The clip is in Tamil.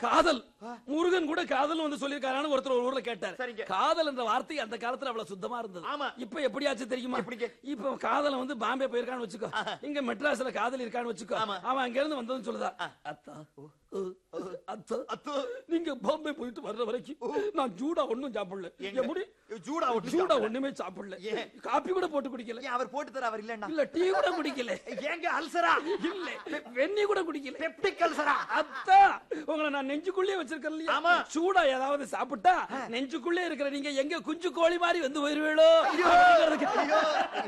காதல் முருகன் கூட காதல் வந்து சொல்லியிருக்காரான்னு ஒருத்தர் ஒரு ஊர்ல கேட்டார் சரிங்க. காதல் என்ற வார்த்தை அந்த காலத்துல அவ்வளவு சுத்தமா இருந்தது ஆமா. இப்ப எப்படியாச்சு தெரியுமா எப்படிங்க? இப்ப காதல வந்து பாம்பே போயிருக்கான்னு வச்சுக்கோ இங்க மெட்ராஸ்ல காதல் இருக்கான்னு வச்சுக்கோ ஆமா. அவன் அங்க இருந்து வந்ததுன்னு சொல்லுதா அத்தா ஓ, அத்தா அத்தோ. நீங்க பாம்பே போயிட்டு வர்ற வரைக்கும் நான் ஜூடா ஒண்ணும் சாப்பிடல ஏங்க? எப்படி ஜூடா ஒண்ணும் ஜூடா சாப்பிடல. ஒண்ணுமே சாப்பிடல ஏன்? காப்பி கூட போட்டு குடிக்கல ஏன் அவர் போட்டு தர அவர் இல்லன்னா இல்ல டீ கூட குடிக்கல ஏங்க அல்சரா இல்ல வெண்ணி கூட குடிக்கல பெப்டிக் அல்சரா அத்தா உங்களை நான் நெஞ்சுக்குள்ளே வச்சிருக்கேன் இல்லையா ஆமா. சூடா ஏதாவது சாப்பிட்டா நெஞ்சுக்குள்ளே இருக்கிற நீங்க எங்க குஞ்சு கோழி மாதிரி வந்து போயிருவேளோ